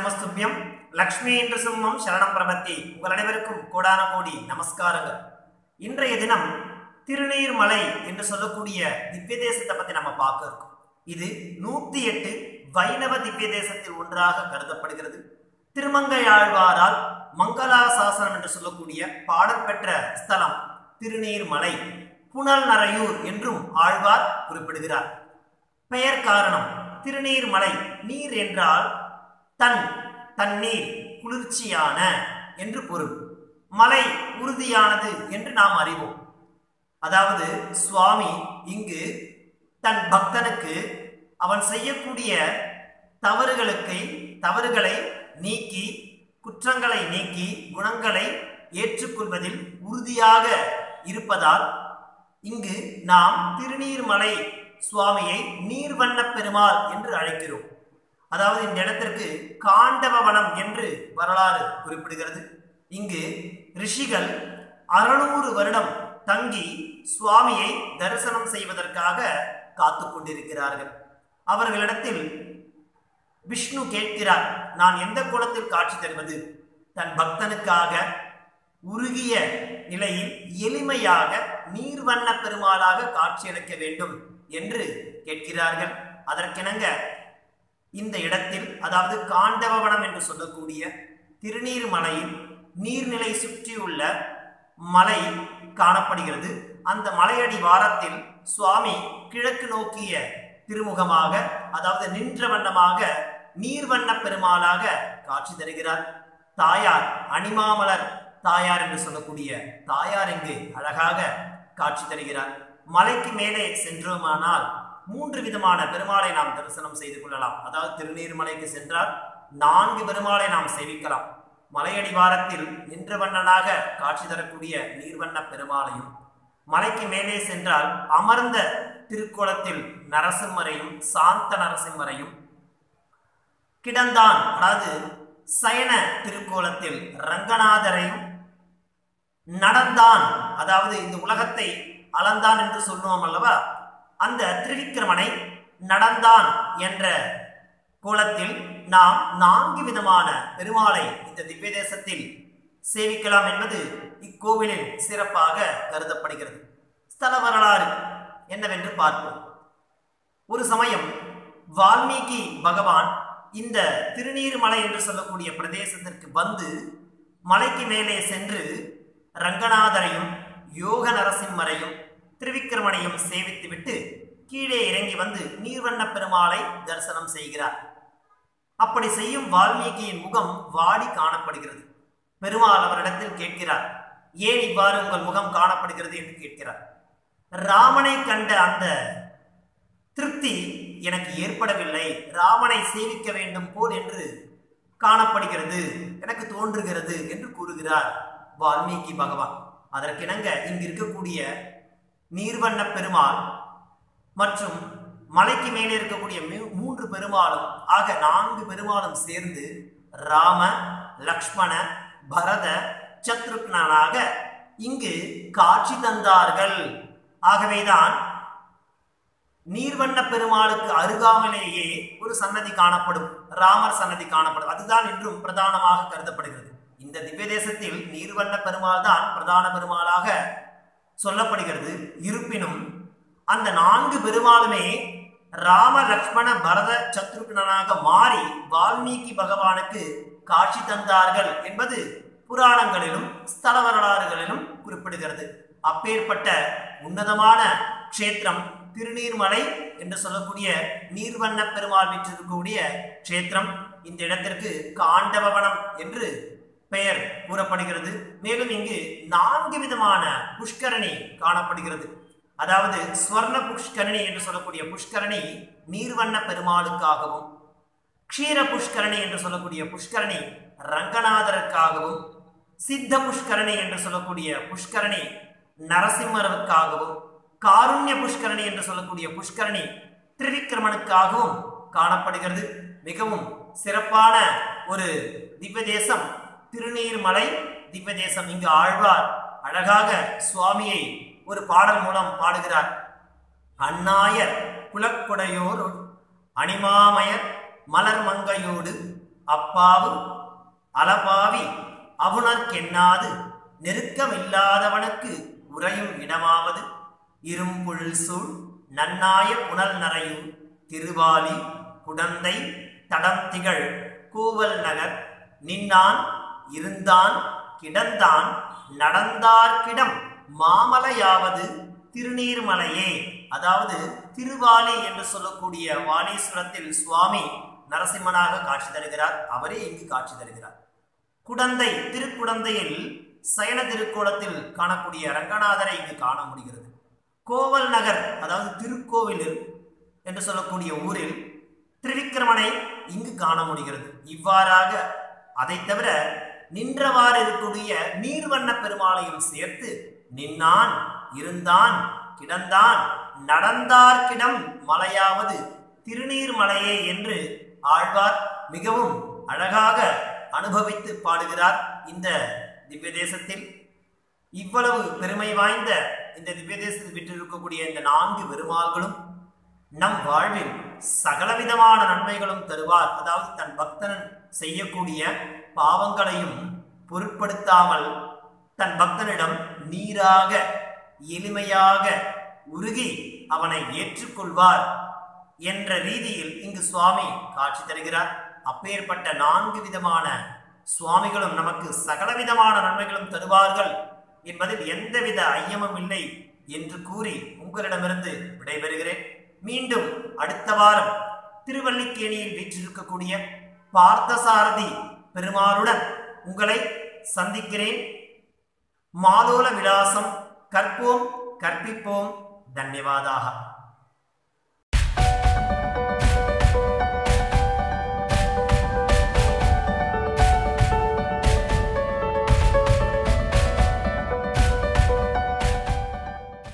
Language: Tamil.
நமஸ்துபியம் லக்ஷ்மி என்று சிம்மம் சரணம் பிரபத்தி உங்கள் அனைவருக்கும் கோடான கோடி நமஸ்காரங்கள் இன்றைய தினம் திருநீர்மலை என்று சொல்லக்கூடிய திவ்ய தேசத்தை பத்தி நம்ம பார்க்க இருக்கோம் இது நூத்தி எட்டு வைணவ திவ்ய தேசத்தில் ஒன்றாக கருதப்படுகிறது திருமங்கையாழ்வாரால் மங்களாசாசனம் என்று சொல்லக்கூடிய பாடற்பெற்ற ஸ்தலம் திருநீர்மலை புனல் நரையூர் என்றும் ஆழ்வார் குறிப்பிடுகிறார் பெயர் காரணம் திருநீர்மலை நீர் என்றால் தன் தண்ணீர் குளிர்ச்சியான என்று பொருள் மலை உறுதியானது என்று நாம் அறிவோம் அதாவது சுவாமி இங்கு தன் பக்தனுக்கு அவன் செய்யக்கூடிய தவறுகளுக்கு தவறுகளை நீக்கி குற்றங்களை நீக்கி குணங்களை ஏற்றுக்கொள்வதில் உறுதியாக இருப்பதால் இங்கு நாம் திருநீர்மலை சுவாமியை நீர்வண்ண பெருமாள் என்று அழைக்கிறோம் அதாவது இந்த இடத்திற்கு காண்டவவனம் என்று வரலாறு குறிப்பிடுகிறது இங்கு ரிஷிகள் அறுநூறு வருடம் தங்கி சுவாமியை தரிசனம் செய்வதற்காக காத்து கொண்டிருக்கிறார்கள் அவர்களிடத்தில் விஷ்ணு கேட்கிறார் நான் எந்த கோலத்தில் காட்சி தருவது தன் பக்தனுக்காக உருகிய நிலையில் எளிமையாக நீர்வண்ண பெருமாளாக காட்சியளிக்க வேண்டும் என்று கேட்கிறார்கள் அதற்கிணங்க இந்த இடத்தில் அதாவது காண்டவவனம் என்று சொல்லக்கூடிய திருநீர்மலையில் நீர்நிலை சுற்றியுள்ள மலை காணப்படுகிறது அந்த மலையடி வாரத்தில் சுவாமி கிழக்கு நோக்கிய திருமுகமாக அதாவது நின்ற வண்ணமாக நீர்வண்ண பெருமாளாக காட்சி தருகிறார் தாயார் அணிமாமலர் தாயார் என்று சொல்லக்கூடிய தாயார் இங்கு அழகாக காட்சி தருகிறார் மலைக்கு மேலே சென்றோமானால் மூன்று விதமான பெருமாளை நாம் தரிசனம் செய்து கொள்ளலாம் அதாவது திருநீர்மலைக்கு சென்றால் நான்கு பெருமாளை நாம் சேவிக்கலாம் மலையடிவாரத்தில் நின்ற வண்ணனாக காட்சி தரக்கூடிய நீர்வண்ண பெருமாளையும் மலைக்கு மேலே சென்றால் அமர்ந்த திருக்கோலத்தில் நரசிம்மரையும் சாந்த நரசிம்மரையும் கிடந்தான் அதாவது சயன திருக்கோலத்தில் ரங்கநாதரையும் நடந்தான் அதாவது இந்த உலகத்தை அளந்தான் என்று சொல்லுவோம் அல்லவா அந்த திரிவிக்கிரமனை நடந்தான் என்ற கோலத்தில் நாம் நான்கு விதமான பெருமாளை இந்த திவ்ய தேசத்தில் சேவிக்கலாம் என்பது இக்கோவிலின் சிறப்பாக கருதப்படுகிறது ஸ்தல வரலாறு என்னவென்று பார்ப்போம் ஒரு சமயம் வால்மீகி பகவான் இந்த திருநீர்மலை என்று சொல்லக்கூடிய பிரதேசத்திற்கு வந்து மலைக்கு மேலே சென்று ரங்கநாதரையும் யோக நரசிம்மரையும் திருவிக்கிரமனையும் சேவித்துவிட்டு கீழே இறங்கி வந்து நீர்வண்ண பெருமாளை தரிசனம் செய்கிறார் அப்படி செய்யும் வால்மீகியின் முகம் வாடி காணப்படுகிறது பெருமாள் அவரிடத்தில் கேட்கிறார் ஏன் இவ்வாறு உங்கள் முகம் காணப்படுகிறது என்று கேட்கிறார் ராமனை கண்ட அந்த திருப்தி எனக்கு ஏற்படவில்லை ராமனை சேவிக்க வேண்டும் போல் என்று காணப்படுகிறது எனக்கு தோன்றுகிறது என்று கூறுகிறார் வால்மீகி பகவான் அதற்கிணங்க இங்கு இருக்கக்கூடிய நீர்வண்ண பெருமாள் மற்றும் மலைக்கு மேலே இருக்கக்கூடிய மூன்று பெருமாளும் ஆக நான்கு பெருமாளும் சேர்ந்து ராம லக்ஷ்மண பரத சத்ருக்னாக இங்கு காட்சி தந்தார்கள் ஆகவேதான் நீர்வண்ண பெருமாளுக்கு அருகாமலேயே ஒரு சன்னதி காணப்படும் ராமர் சன்னதி காணப்படும் அதுதான் இன்றும் பிரதானமாக கருதப்படுகிறது இந்த திவ்ய தேசத்தில் நீர்வண்ண பெருமாள் தான் பிரதான பெருமாளாக சொல்லப்படுகிறது இருப்பினும் அந்த நான்கு பெருமாளுமே ராம லக்ஷ்மண பரத சத்ருக்னாக மாறி வால்மீகி பகவானுக்கு காட்சி தந்தார்கள் என்பது புராணங்களிலும் ஸ்தல வரலாறுகளிலும் குறிப்பிடுகிறது அப்பேற்பட்ட உன்னதமான க்ஷேத்திரம் திருநீர்மலை என்று சொல்லக்கூடிய நீர்வண்ண பெருமாள் வீற்றிருக்கக்கூடிய க்ஷேத்திரம் இந்த இடத்திற்கு காண்டவவனம் என்று பெயர் கூறப்படுகிறது மேலும் இங்கு நான்கு விதமான புஷ்கரணி காணப்படுகிறது அதாவது ஸ்வர்ண புஷ்கரணி என்று சொல்லக்கூடிய புஷ்கரணி நீர்வண்ண பெருமாளுக்காகவும் க்ஷீர புஷ்கரணி என்று சொல்லக்கூடிய புஷ்கரணி ரங்கநாதருக்காகவும் சித்த புஷ்கரணி என்று சொல்லக்கூடிய புஷ்கரணி நரசிம்மருக்காகவும் காருண்ய புஷ்கரணி என்று சொல்லக்கூடிய புஷ்கரணி திரிவிக்கிரமனுக்காகவும் காணப்படுகிறது மிகவும் சிறப்பான ஒரு திவ்ய தேசம் திருநீர்மலை திவ்ய தேசம் இங்கு ஆழ்வார் அழகாக சுவாமியை ஒரு பாடல் மூலம் பாடுகிறார் அந்நாயர் குலக்குடையோர் அணிமாமயர் மலர் மங்கையோடு அப்பாவு அலபாவி அவுணர்க்கெண்ணாது நெருக்கமில்லாதவனுக்கு உறையும் இடமாவது இரும்புழில் சூழ் நன்னாய புனல் நரையும் திருவாலி குடந்தை தடம் திகழ் கூவல் நகர் நின்னான் இருந்தான் கிடந்தான் நடந்தார்கிடம் மாமலையாவது திருநீர்மலையே அதாவது திருவாலி என்று சொல்லக்கூடிய வாலீஸ்வரத்தில் சுவாமி நரசிம்மனாக காட்சி தருகிறார் அவரே இங்கு காட்சி தருகிறார் குடந்தை திருக்குடந்தையில் சயன திருக்கோலத்தில் காணக்கூடிய ரங்கநாதரை இங்கு காண முடிகிறது கோவல் நகர் அதாவது திருக்கோவிலில் என்று சொல்லக்கூடிய ஊரில் திரிவிக்கிரமனை இங்கு காண முடிகிறது இவ்வாறாக அதை தவிர நின்றவாறு இருக்கக்கூடிய நீர்வண்ண பெருமாளையும் சேர்த்து நின்னான் இருந்தான் கிடந்தான் நடந்தார்கிடம் மலையாவது திருநீர்மலையே என்று ஆழ்வார் மிகவும் அழகாக அனுபவித்து பாடுகிறார் இந்த திவ்ய தேசத்தில் இவ்வளவு பெருமை வாய்ந்த இந்த திவ்ய தேசத்தில் விற்றிருக்கக்கூடிய இந்த நான்கு பெருமாள்களும் நம் வாழ்வில் சகலவிதமான நன்மைகளும் தருவார் அதாவது தன் பக்தன் செய்யக்கூடிய பாவங்களையும் பொருட்படுத்தாமல் தன் பக்தனிடம் நீராக எளிமையாக உருகி அவனை ஏற்றுக்கொள்வார் என்ற ரீதியில் இங்கு சுவாமி காட்சி தருகிறார் அப்பேற்பட்ட நான்கு விதமான சுவாமிகளும் நமக்கு சகலவிதமான நன்மைகளும் தருவார்கள் என்பதில் எந்தவித ஐயமும் இல்லை என்று கூறி உங்களிடமிருந்து விடைபெறுகிறேன் மீண்டும் அடுத்த வாரம் திருவல்லிக்கேணியில் வீற்றிருக்கக்கூடிய பார்த்தசாரதி பெருமாளுடன் உங்களை சந்திக்கிறேன் மாலோல விலாசம் கற்போம் கற்பிப்போம் தன்யவாதாக